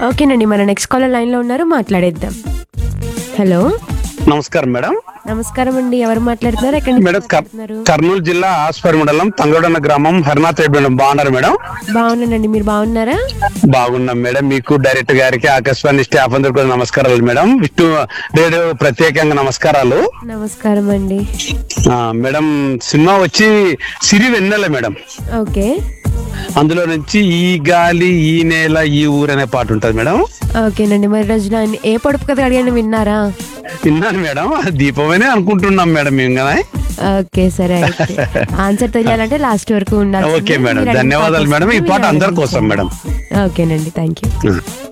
ఓకేనండి మన next caller లైన్లో ఉన్నారు మాట్లాడేద్దాం హలో నమస్కారం మేడం నమస్కారం అండి ఎవరు మాట్లాడుతున్నారు ఎక్కడి నుంచి మేడం కర్- మాట్లాడుతున్నారు కర్నూలు జిల్లా ఆస్పర్ మండలం తంగడన్న గ్రామం హరినాథ్ రెడ్డి మేడం బాగున్నారు మేడం బాగున్నానండి మీరు బాగున్నారా బాగున్నాం మేడం మీకు డైరెక్టర్ గారికి ఆకాశవాణి స్టాఫ్ అందరికి కూడా నమస్కారాలు మేడం విష్ణు రేడియో ప్రత్యేకంగా నమస్కారాలు నమస్కారం అండి ఆ, మేడం సినిమా వచ్చి సిరి వెన్నెల మేడం ఓకే అందులో నుంచి ఈ గాలి ఈ నేల ఈ ఊరు అనే పాట ఉంటది మేడం ఓకేనండి మరి రోజు నా- ఏ పొడుపు కథ అడిగాను విన్నారా విన్నాను మేడం దీపమనే అనుకుంటున్నాం మేడం మేము కదా ఓకే సరే అయితే ఆన్సర్ తెలియాలంటే లాస్ట్ వరకు ఉండాలి ఓకే మేడం ధన్యవాదాలు మేడం ఈ పాట అందరి కోసం మేడం ఓకేనండి థ్యాంక్ యూ ఆ.